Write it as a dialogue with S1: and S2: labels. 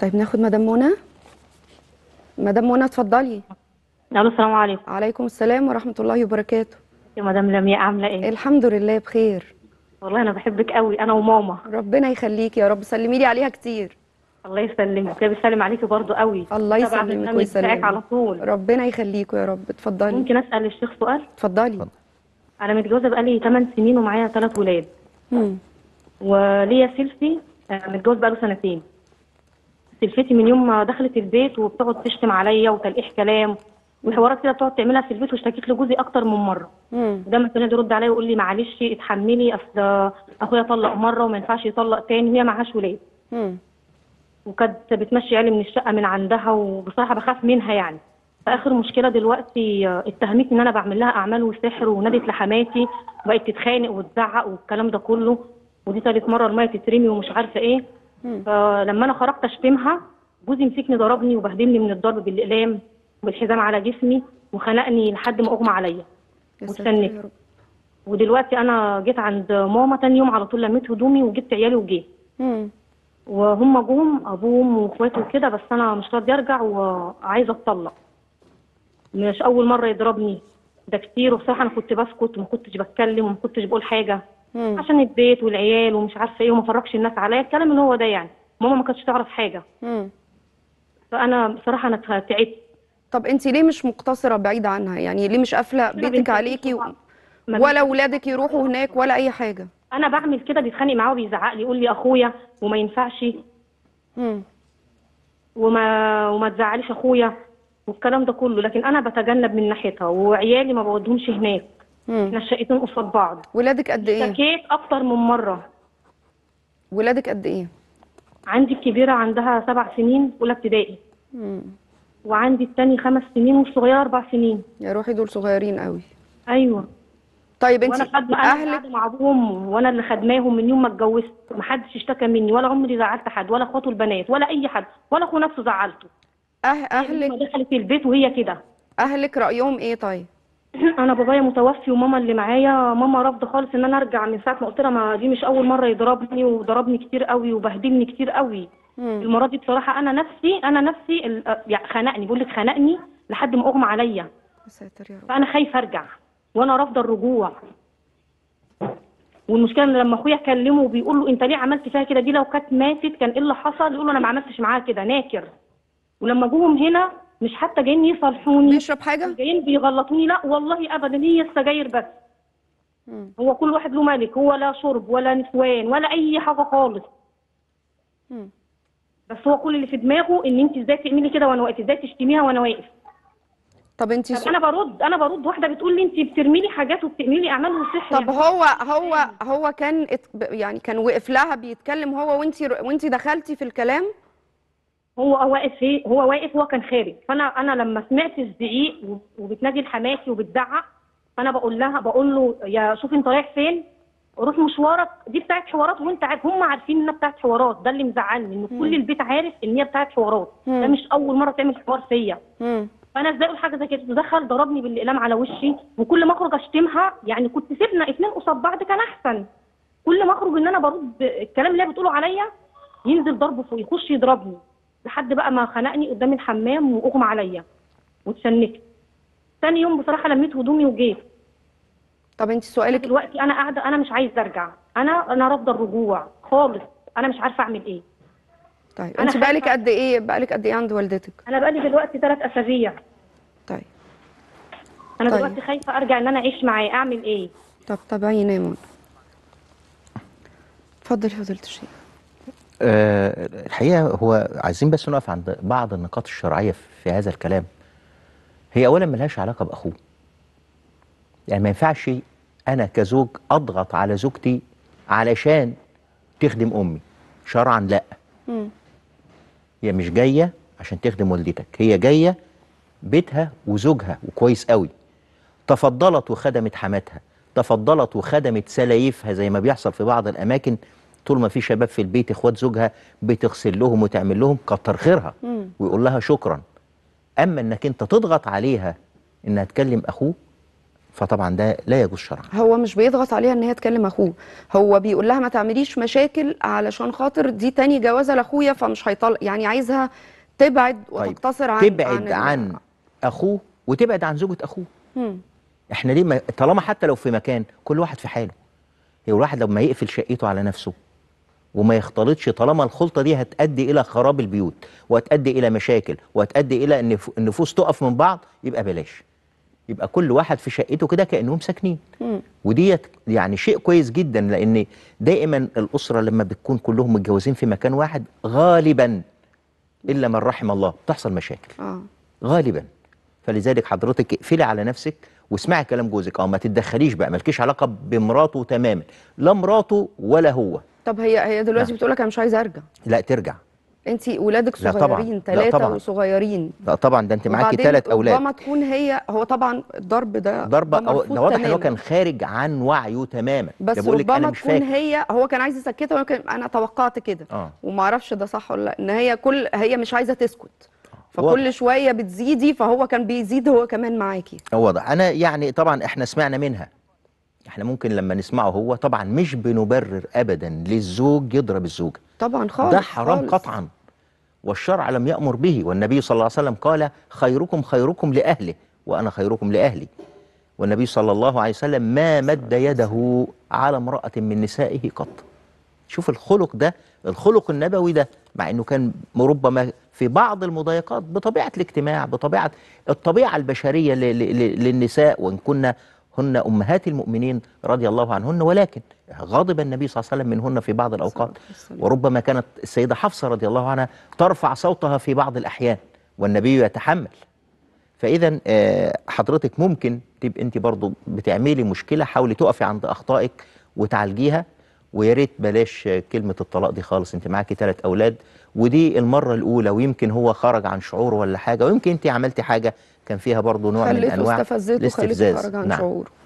S1: طيب ناخد مدام منى مدام منى اتفضلي
S2: الو السلام عليكم
S1: عليكم السلام ورحمة الله وبركاته
S2: يا مدام لمياء عامله ايه
S1: الحمد لله بخير
S2: والله انا بحبك قوي انا وماما
S1: ربنا يخليكي يا رب سلمي لي عليها كتير
S2: الله يسلمك هي بتسلم عليكي برضو قوي
S1: الله
S2: تابعة
S1: يسلمك
S2: البرنامج
S1: ويسلمك.
S2: بتاعك على طول
S1: ربنا يخليكوا يا رب اتفضلي
S2: ممكن اسال الشيخ سؤال
S1: اتفضلي
S2: انا متجوزه بقالي 8 سنين ومعايا ثلاث ولاد
S1: مم.
S2: وليا سلفي آه، متجوز بقاله سنتين سلفتي من يوم ما دخلت البيت وبتقعد تشتم عليا وتلقيح كلام وحوارات كده بتقعد تعملها في البيت واشتكيت لجوزي اكتر من مره
S1: مم.
S2: ودايما كان يرد عليا ويقول لي معلش اتحملي اصل اخويا طلق مره وما ينفعش يطلق تاني وهي معهاش ولاد
S1: مم.
S2: وكانت بتمشي عيالي من الشقه من عندها وبصراحه بخاف منها يعني فاخر مشكله دلوقتي آه، اتهمتني ان انا بعمل لها اعمال وسحر ونادت لحماتي وبقت تتخانق وتزعق والكلام ده كله ودي ثالث مره الميه تترمي ومش عارفه ايه
S1: مم.
S2: فلما انا خرجت اشتمها جوزي مسكني ضربني وبهدلني من الضرب بالاقلام وبالحزام على جسمي وخنقني لحد ما اغمى عليا
S1: يا ساتر
S2: واستنيت.
S1: يا رب
S2: ودلوقتي انا جيت عند ماما تاني يوم على طول لميت هدومي وجبت عيالي وجيت
S1: مم.
S2: وهم جم ابوهم واخواته وكده بس انا مش راضي ارجع وعايزه اتطلق مش اول مره يضربني ده كتير وبصراحه انا كنت بسكت وما كنتش بتكلم وما كنتش بقول حاجه
S1: مم.
S2: عشان البيت والعيال ومش عارفه ايه وما فرجش الناس عليا الكلام اللي هو ده يعني ماما ما كانتش تعرف حاجه
S1: مم.
S2: فانا بصراحه انا تعبت
S1: طب انت ليه مش مقتصرة بعيدة عنها يعني ليه مش قافلة
S2: أنا
S1: بيتك
S2: بنت
S1: عليكي و...
S2: طبعاً. ما
S1: ولا ولادك يروحوا هناك ولا اي حاجة
S2: انا بعمل كده بيتخانق معاه وبيزعق لي يقول لي اخويا وما ينفعش
S1: مم.
S2: وما وما تزعليش اخويا والكلام ده كله لكن انا بتجنب من ناحيتها وعيالي ما بودهمش هناك
S1: مم.
S2: احنا الشقتين قصاد بعض
S1: ولادك قد ايه
S2: اشتكيت اكتر من مره
S1: ولادك قد ايه
S2: عندي الكبيره عندها سبع سنين اولى ابتدائي
S1: مم.
S2: وعندي التاني خمس سنين والصغيره اربع سنين
S1: يا روحي دول صغيرين قوي
S2: ايوه
S1: طيب انت
S2: وانا خدمه انا
S1: اهلك
S2: قاعده مع ابوهم وانا اللي خدماهم من يوم ما اتجوزت محدش اشتكى مني ولا عمري زعلت حد ولا اخواته البنات ولا اي حد ولا اخو نفسه زعلته
S1: أه
S2: اهلك
S1: اهلك
S2: دخلت البيت وهي كده
S1: اهلك رايهم ايه طيب
S2: انا بابايا متوفي وماما اللي معايا ماما رافضه خالص ان انا ارجع من ساعه ما قلت لها ما دي مش اول مره يضربني وضربني كتير قوي وبهدلني كتير قوي
S1: مم.
S2: المره دي بصراحه انا نفسي انا نفسي ال- يعني خنقني بقول لك خنقني لحد ما اغمى عليا
S1: يا ساتر يا رب
S2: فانا خايفه ارجع وانا رافضه الرجوع والمشكله ان لما اخويا كلمه وبيقول له انت ليه عملت فيها كده دي لو كانت ماتت كان ايه اللي حصل يقول له انا ما عملتش معاها كده ناكر ولما جوهم هنا مش حتى جايين يصالحوني
S1: بيشرب حاجه
S2: جايين بيغلطوني لا والله ابدا هي السجاير بس
S1: مم.
S2: هو كل واحد له ملك هو لا شرب ولا نسوان ولا اي حاجه خالص
S1: مم.
S2: بس هو كل اللي في دماغه ان انت ازاي تعملي كده وانا واقف ازاي تشتميها وانا واقف
S1: طب انت
S2: طب انا برد انا برد واحده بتقول لي انت بترمي لي حاجات وبتعملي لي اعمال وسحر
S1: طب هو هو هو كان ات... يعني كان وقف لها بيتكلم هو وانت وانت دخلتي في الكلام
S2: هو واقف ايه هو واقف هو كان خارج فانا انا لما سمعت الزعيق و- وبتنادي لحماتي وبتزعق فانا بقول لها بقول له يا شوف انت رايح فين روح مشوارك دي بتاعت حوارات وانت عارف هم عارفين انها بتاعت حوارات ده اللي مزعلني ان كل البيت عارف ان هي بتاعت حوارات
S1: مم.
S2: ده مش اول مره تعمل حوار فيا
S1: مم.
S2: فانا ازاي اقول حاجه زي كده دخل ضربني بالاقلام على وشي وكل ما اخرج اشتمها يعني كنت سيبنا اتنين قصاد بعض كان احسن كل ما اخرج ان انا برد الكلام اللي هي بتقوله عليا ينزل ضربه فوق يخش يضربني لحد بقى ما خنقني قدام الحمام واغمى عليا واتشنكت تاني يوم بصراحه لميت هدومي وجيت
S1: طب انت سؤالك
S2: دلوقتي انا قاعده انا مش عايز ارجع انا انا رافضه الرجوع خالص انا مش عارفه اعمل ايه
S1: طيب
S2: أنا
S1: انت بقالك
S2: خايفة-
S1: قد ايه بقالك قد ايه عند والدتك
S2: انا بقالي دلوقتي ثلاث اسابيع
S1: طيب
S2: انا
S1: طيب.
S2: دلوقتي خايفه ارجع ان انا اعيش معاه اعمل ايه
S1: طب تابعينا يا منى اتفضل يا فضيله الشيخ
S3: آه، الحقيقة هو عايزين بس نقف عند بعض النقاط الشرعية في هذا الكلام هي أولا ملهاش علاقة بأخوه يعني ما ينفعش أنا كزوج أضغط على زوجتي علشان تخدم أمي شرعا لا
S1: مم.
S3: هي مش جاية عشان تخدم والدتك هي جاية بيتها وزوجها وكويس قوي تفضلت وخدمت حماتها تفضلت وخدمت سلايفها زي ما بيحصل في بعض الأماكن طول ما في شباب في البيت اخوات زوجها بتغسل لهم وتعمل لهم كتر خيرها
S1: مم.
S3: ويقول لها شكرا اما انك انت تضغط عليها انها تكلم اخوه فطبعا ده لا يجوز شرعا
S1: هو مش بيضغط عليها ان هي تكلم اخوه هو بيقول لها ما تعمليش مشاكل علشان خاطر دي تاني جوازه لاخويا فمش هيطلق يعني عايزها تبعد
S3: طيب
S1: وتقتصر عن
S3: تبعد
S1: ال-
S3: عن اخوه وتبعد عن زوجة اخوه
S1: مم.
S3: احنا ليه ما طالما حتى لو في مكان كل واحد في حاله هي الواحد لما يقفل شقته على نفسه وما يختلطش طالما الخلطه دي هتؤدي الى خراب البيوت وهتؤدي الى مشاكل وهتؤدي الى ان النف- النفوس تقف من بعض يبقى بلاش يبقى كل واحد في شقته كده كانهم ساكنين
S1: مم.
S3: وديت يعني شيء كويس جدا لان دائما الاسره لما بتكون كلهم متجوزين في مكان واحد غالبا الا من رحم الله بتحصل مشاكل
S1: اه
S3: غالبا فلذلك حضرتك اقفلي على نفسك واسمعي كلام جوزك اه ما تتدخليش بقى مالكيش علاقه بمراته تماما لا مراته ولا هو
S1: طب هي هي دلوقتي
S3: نعم.
S1: بتقول لك انا مش عايزه ارجع
S3: لا ترجع
S1: انت ولادك
S3: لا طبعاً.
S1: صغيرين
S3: لا
S1: ثلاثه
S3: طبعاً.
S1: وصغيرين
S3: لا طبعا ده انت معاكي
S1: وبعدين
S3: ثلاث اولاد
S1: ربما تكون هي هو طبعا الضرب ده
S3: ضربه
S1: ده
S3: أو
S1: مرفوض
S3: ده واضح ان هو
S1: تماماً.
S3: كان خارج عن وعيه تماما
S1: بس
S3: ده بقول لك انا
S1: ربما
S3: مش
S1: تكون
S3: فاكر
S1: هي هو كان عايز يسكتها ولكن انا توقعت كده
S3: اه
S1: وما اعرفش ده صح ولا لا ان هي كل هي مش عايزه تسكت فكل
S3: واضح.
S1: شويه بتزيدي فهو كان بيزيد هو كمان معاكي
S3: هو واضح انا يعني طبعا احنا سمعنا منها احنا ممكن لما نسمعه هو طبعا مش بنبرر ابدا للزوج يضرب الزوجه
S1: طبعا خالص
S3: ده حرام
S1: خالص.
S3: قطعا والشرع لم يأمر به والنبي صلى الله عليه وسلم قال خيركم خيركم لأهله وأنا خيركم لأهلي والنبي صلى الله عليه وسلم ما مد يده على امرأة من نسائه قط شوف الخلق ده الخلق النبوي ده مع انه كان ربما في بعض المضايقات بطبيعة الاجتماع بطبيعة الطبيعة البشرية ل- ل- ل- للنساء وان كنا هن امهات المؤمنين رضي الله عنهن ولكن غضب النبي صلى الله عليه وسلم منهن في بعض الاوقات
S1: والسلام.
S3: وربما كانت السيدة حفصة رضي الله عنها ترفع صوتها في بعض الأحيان والنبي يتحمل فإذا آه، حضرتك ممكن تبقى أنت برضو بتعملي مشكلة حاولي تقفي عند أخطائك وتعالجيها ويا ريت بلاش آه، كلمة الطلاق دي خالص أنت معاكي ثلاث أولاد ودي المرة الأولى ويمكن هو خرج عن شعوره ولا حاجة ويمكن أنت عملتي حاجة كان فيها برضو نوع من
S1: خليته
S3: أنواع
S1: استفزته خليته
S3: الاستفزاز
S1: خرج عن
S3: نعم.
S1: شعوره